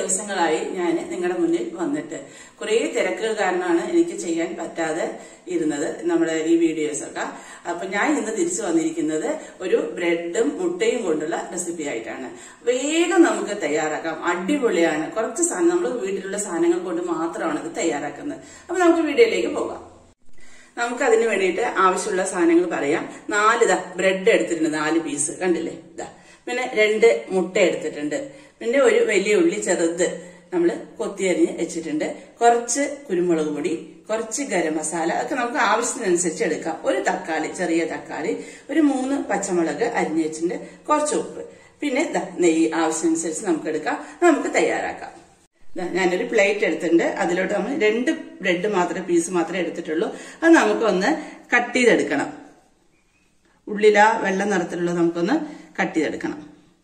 ദിവസങ്ങളായി ഞാൻ നിങ്ങളുടെ മുന്നിൽ വന്നിട്ട് കുറേ തിരക്കുകൾ കാരണമാണ് എനിക്ക് ചെയ്യാൻ പറ്റാതെ ഇരുന്നത് നമ്മുടെ ഈ വീഡിയോസ് ഒക്കെ അപ്പൊ ഞാൻ ഇന്ന് തിരിച്ചു വന്നിരിക്കുന്നത് ഒരു ബ്രെഡും മുട്ടയും കൊണ്ടുള്ള റെസിപ്പി ആയിട്ടാണ് വേഗം നമുക്ക് തയ്യാറാക്കാം അടിപൊളിയാണ് കുറച്ച് സാധനം നമ്മൾ വീട്ടിലുള്ള സാധനങ്ങൾ കൊണ്ട് മാത്രമാണ് ഇത് തയ്യാറാക്കുന്നത് അപ്പൊ നമുക്ക് വീഡിയോയിലേക്ക് പോകാം നമുക്ക് അതിന് വേണ്ടിയിട്ട് ആവശ്യമുള്ള സാധനങ്ങൾ പറയാം നാല് ഇതാ ബ്രെഡ് എടുത്തിട്ടുണ്ട് നാല് പീസ് കണ്ടില്ലേ ഇതാ പിന്നെ രണ്ട് മുട്ട എടുത്തിട്ടുണ്ട് പിന്നെ ഒരു വലിയ ഉള്ളി ചെറുത് നമ്മൾ കൊത്തിയരിഞ്ഞ് വെച്ചിട്ടുണ്ട് കുറച്ച് കുരുമുളക് പൊടി കുറച്ച് ഗരം മസാല ഒക്കെ നമുക്ക് ആവശ്യത്തിനനുസരിച്ച് എടുക്കാം ഒരു തക്കാളി ചെറിയ തക്കാളി ഒരു മൂന്ന് പച്ചമുളക് അരിഞ്ഞ് വെച്ചിട്ടുണ്ട് കുറച്ച് ഉപ്പ് പിന്നെ ദാ നെയ്യ് ആവശ്യമനുസരിച്ച് നമുക്ക് എടുക്കാം നമുക്ക് തയ്യാറാക്കാം ദാ ഞാനൊരു പ്ലേറ്റ് എടുത്തിട്ടുണ്ട് അതിലോട്ട് നമ്മൾ രണ്ട് ബ്രെഡ് മാത്രമേ പീസ് മാത്രമേ എടുത്തിട്ടുള്ളൂ അത് നമുക്കൊന്ന് കട്ട് ചെയ്തെടുക്കണം ഉള്ളില വെള്ള നിറത്തിലുള്ളത് നമുക്കൊന്ന് കട്ട് ചെയ്തെടുക്കണം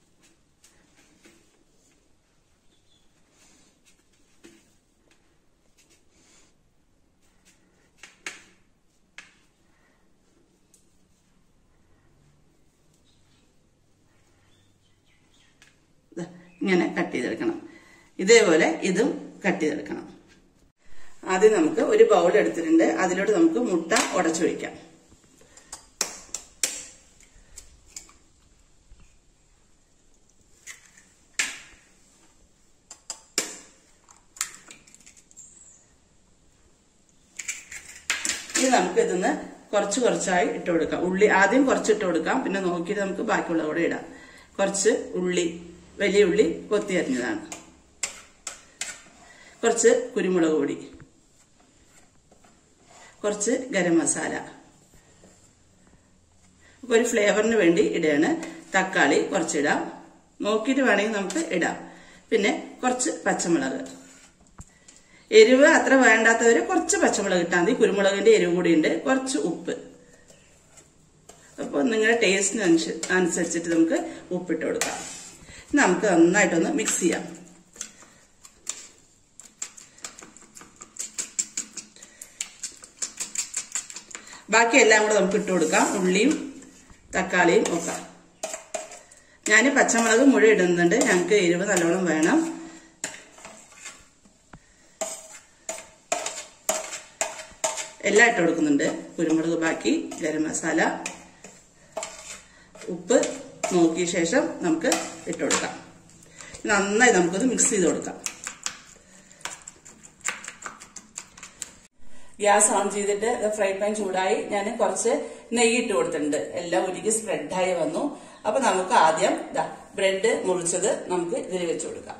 ദാ ഇങ്ങനെ കട്ട് ചെയ്തെടുക്കണം ഇതേപോലെ ഇതും കട്ട് ചെയ്തെടുക്കണം ആദ്യം നമുക്ക് ഒരു ബൗൾ എടുത്തിട്ടുണ്ട് അതിലോട്ട് നമുക്ക് മുട്ട ഉടച്ചൊഴിക്കാം ഇനി നമുക്ക് ഇതിന്ന് കുറച്ച് കുറച്ചായി ഇട്ട് കൊടുക്കാം ഉള്ളി ആദ്യം കുറച്ച് ഇട്ട് കൊടുക്കാം പിന്നെ നോക്കിയിട്ട് നമുക്ക് ബാക്കിയുള്ള കൂടെ ഇടാം കുറച്ച് ഉള്ളി വലിയ ഉള്ളി കൊത്തി അരിഞ്ഞതാണ് കുറച്ച് കുരുമുളക് പൊടി കുറച്ച് ഗരം മസാല അപ്പൊ ഒരു ഫ്ലേവറിന് വേണ്ടി ഇടുകയാണ് തക്കാളി കുറച്ചിടാം നോക്കിയിട്ട് വേണമെങ്കിൽ നമുക്ക് ഇടാം പിന്നെ കുറച്ച് പച്ചമുളക് എരിവ് അത്ര വേണ്ടാത്തവര് കുറച്ച് പച്ചമുളക് ഇട്ടാൽ മതി കുരുമുളകിന്റെ എരിവ് കൂടി ഉണ്ട് കുറച്ച് ഉപ്പ് അപ്പോൾ നിങ്ങളുടെ ടേസ്റ്റിന് അനുസരിച്ചിട്ട് നമുക്ക് ഉപ്പിട്ട് കൊടുക്കാം നമുക്ക് നന്നായിട്ടൊന്ന് മിക്സ് ചെയ്യാം ബാക്കി എല്ലാം കൂടെ നമുക്ക് ഇട്ട് കൊടുക്കാം ഉള്ളിയും തക്കാളിയും ഒക്കെ ഞാൻ പച്ചമുളക് മുഴുവൻ ഇടുന്നുണ്ട് ഞങ്ങൾക്ക് എരിവ് നല്ലോണം വേണം എല്ലാം ഇട്ട് കൊടുക്കുന്നുണ്ട് കുരുമുളക് ബാക്കി ഗരം മസാല ഉപ്പ് നോക്കിയ ശേഷം നമുക്ക് ഇട്ട് കൊടുക്കാം നന്നായി നമുക്കത് മിക്സ് ചെയ്ത് കൊടുക്കാം ഗ്യാസ് ഓൺ ചെയ്തിട്ട് ഫ്രൈ പാൻ ചൂടായി ഞാൻ കുറച്ച് നെയ്യ് ഇട്ട് കൊടുത്തിട്ടുണ്ട് എല്ലാം ഒരുക്കി സ്പ്രെഡായി വന്നു അപ്പൊ നമുക്ക് ആദ്യം ബ്രെഡ് മുറിച്ചത് നമുക്ക് ഇതിൽ വെച്ച് കൊടുക്കാം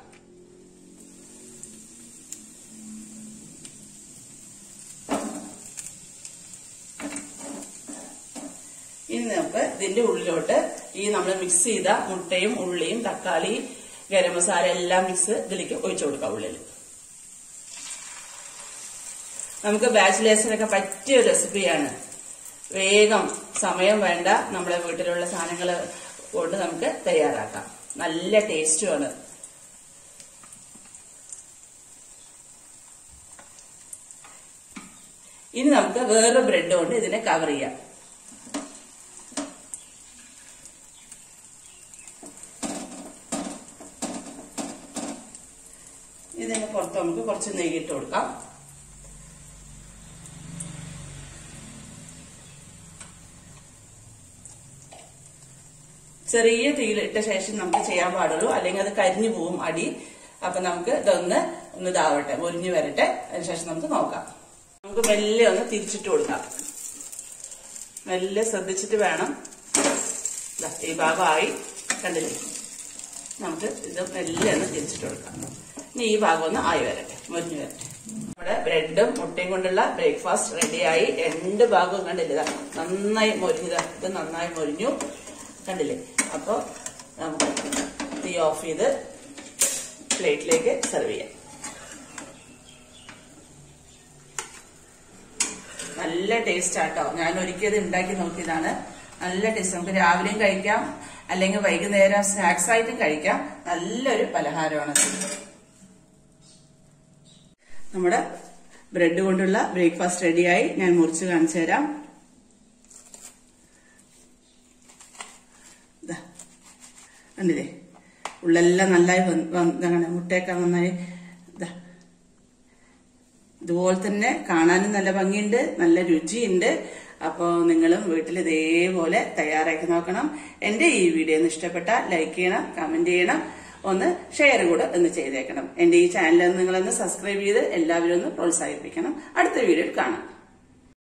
ഇനി നമുക്ക് ഇതിന്റെ ഉള്ളിലോട്ട് ഈ നമ്മൾ മിക്സ് ചെയ്ത മുട്ടയും ഉള്ളിയും തക്കാളി ഗരം മസാല എല്ലാം മിക്സ് ഇതിലേക്ക് ഒഴിച്ചു കൊടുക്കാം ഉള്ളിൽ നമുക്ക് ബാച്ചിലേഴ്സിനൊക്കെ പറ്റിയ ഒരു റെസിപ്പിയാണ് വേഗം സമയം വേണ്ട നമ്മളെ വീട്ടിലുള്ള സാധനങ്ങൾ കൊണ്ട് നമുക്ക് തയ്യാറാക്കാം നല്ല ടേസ്റ്റുമാണ് ഇനി നമുക്ക് വേറെ ബ്രെഡ് കൊണ്ട് ഇതിനെ കവർ ചെയ്യാം ഇതിന് പുറത്ത് നമുക്ക് കുറച്ച് നെയ്യ് ഇട്ട് കൊടുക്കാം ചെറിയ തീയിൽ ഇട്ട ശേഷം നമുക്ക് ചെയ്യാൻ പാടുള്ളൂ അല്ലെങ്കിൽ അത് കരിഞ്ഞു പോവും അടി അപ്പൊ നമുക്ക് ഇതൊന്ന് ഒന്ന് ഇതാവട്ടെ മുരിഞ്ഞു വരട്ടെ അതിനുശേഷം നമുക്ക് നോക്കാം നമുക്ക് മെല്ലെ ഒന്ന് തിരിച്ചിട്ട് കൊടുക്കാം മെല്ലെ ശ്രദ്ധിച്ചിട്ട് വേണം ഈ ഭാഗമായി കണ്ടില്ലേ നമുക്ക് ഇത് മെല്ലെ ഒന്ന് തിരിച്ചിട്ട് കൊടുക്കാം ഇനി ഈ ഭാഗം ഒന്ന് ആയി വരട്ടെ മുരിഞ്ഞു വരട്ടെ നമ്മുടെ ബ്രെഡും മുട്ടയും കൊണ്ടുള്ള ബ്രേക്ക്ഫാസ്റ്റ് റെഡിയായി രണ്ട് ഭാഗവും കണ്ടില്ല നന്നായി മൊരിഞ്ഞത് ഇത് നന്നായി മൊരിഞ്ഞു കണ്ടില്ലേ അപ്പോൾ നമുക്ക് തീ ഓഫ് ചെയ്ത് പ്ലേറ്റിലേക്ക് സെർവ് ചെയ്യാം നല്ല ടേസ്റ്റ് ആട്ടോ ഞാൻ ഒരിക്കലും ഉണ്ടാക്കി നോക്കിയതാണ് നല്ല ടേസ്റ്റ് നമുക്ക് രാവിലെയും കഴിക്കാം അല്ലെങ്കിൽ വൈകുന്നേരം സ്നാക്സ് ആയിട്ടും കഴിക്കാം നല്ലൊരു പലഹാരമാണ് നമ്മുടെ ബ്രെഡ് കൊണ്ടുള്ള ബ്രേക്ക്ഫാസ്റ്റ് റെഡിയായി ഞാൻ മുറിച്ച് കാണിച്ചു തരാം കണ്ടില്ലേ ഉള്ളെല്ലാം നന്നായി വന്ന് വന്ന് ഇതാണ് മുട്ടയൊക്കെ നന്നായി ഇതാ ഇതുപോലെ തന്നെ കാണാനും നല്ല ഭംഗിയുണ്ട് നല്ല രുചിയുണ്ട് അപ്പോൾ നിങ്ങളും വീട്ടിൽ ഇതേപോലെ തയ്യാറാക്കി നോക്കണം എന്റെ ഈ വീഡിയോ ഒന്ന് ഇഷ്ടപ്പെട്ടാൽ ലൈക്ക് ചെയ്യണം കമന്റ് ചെയ്യണം ഒന്ന് ഷെയർ കൂടെ ഒന്ന് ചെയ്തേക്കണം എന്റെ ഈ ചാനൽ നിങ്ങളൊന്ന് സബ്സ്ക്രൈബ് ചെയ്ത് എല്ലാവരും ഒന്ന് പ്രോത്സാഹിപ്പിക്കണം അടുത്ത വീഡിയോയിൽ കാണാം